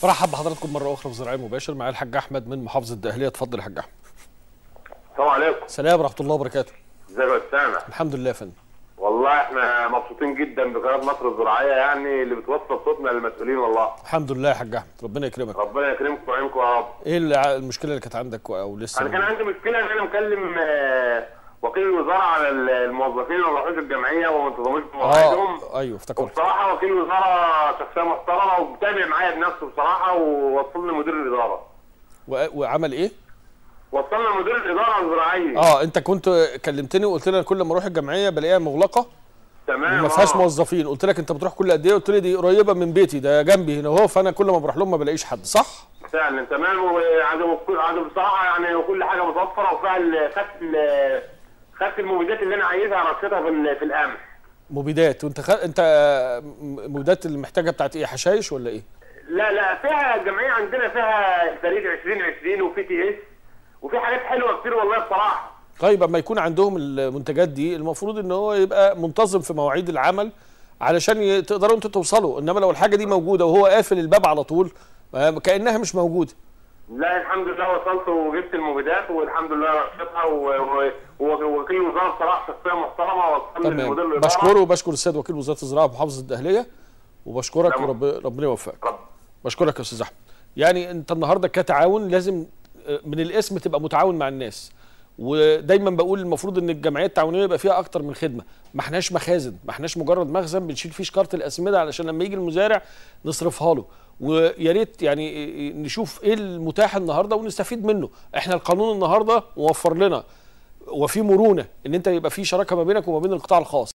برحب بحضراتكم مره اخرى في زراعي مباشر معايا الحاج احمد من محافظه الدقهليه اتفضل يا حاج احمد السلام عليكم سلام ورحمه الله وبركاته ازيك يا استاذ الحمد لله يا فندم والله احنا مبسوطين جدا بقناه مصر الزراعيه يعني اللي بتوصل صوتنا للمسؤولين والله الحمد لله يا حاج احمد ربنا يكرمك ربنا يكرمكم ويعينكم يا رب ايه اللي المشكله اللي كانت عندك او لسه انا كان عندي مشكله ان انا مكلم آه، وكيل الوزاره على الموظفين اللي ما راحوش الجمعيه وما انتظموش بمواعيدهم اه ايوه افتكرت وبصراحه وكيل الوزاره شخصيه محترمه ومتابع معايا بنفسه بصراحه ووصلني مدير الاداره و- وعمل ايه وصلنا مدير الاداره الزراعيه اه انت كنت كلمتني وقلت لي أنا كل ما اروح الجمعيه بلاقيها مغلقه تمام وما فيهاش آه. موظفين قلت لك انت بتروح كل قد ايه قلت لي دي قريبه من بيتي ده جنبي هنا اهو فانا كل ما بروح لهم ما بلاقيش حد صح فعلا تمام وعدم عدم بصراحه يعني وكل حاجه متوفره وفعلا خدت ال- خدت المبيدات اللي انا عايزها رشيتها في ال- في القمح مبيدات وانت خ... انت م- مبيدات اللي محتاجه بتاعت ايه حشايش ولا ايه لا لا فيها الجمعيه عندنا فيها فريق 2020 وفي تي اس وفي حاجات حلوه كتير والله بصراحه طيب اما يكون عندهم المنتجات دي المفروض ان هو يبقى منتظم في مواعيد العمل علشان ي- تقدروا انتوا توصلوا انما لو الحاجه دي موجوده وهو قافل الباب على طول آه، كانها مش موجوده لا الحمد لله وصلت وجبت المبيدات والحمد لله رشيتها و- و- و- ووكيل الوزاره بصراحه شخصيه محترمه وصلني تمام لمدير الاداره بشكره وبشكر السيد وكيل وزاره الزراعه بمحافظه الدقهليه وبشكرك تمام. ورب ربنا يوفقك رب بشكرك يا استاذ احمد يعني انت النهارده كتعاون لازم آه، من الاسم تبقى متعاون مع الناس ودايما بقول المفروض ان الجمعيات التعاونيه يبقى فيها اكتر من خدمه ما احناش مخازن ما احناش مجرد مخزن بنشيل فيه شكاره الاسمده علشان لما يجي المزارع نصرفها له ويا ريت يعني نشوف ايه المتاح النهارده ونستفيد منه احنا القانون النهارده موفر لنا وفي مرونه ان انت يبقى في شراكه ما بينك وما بين القطاع الخاص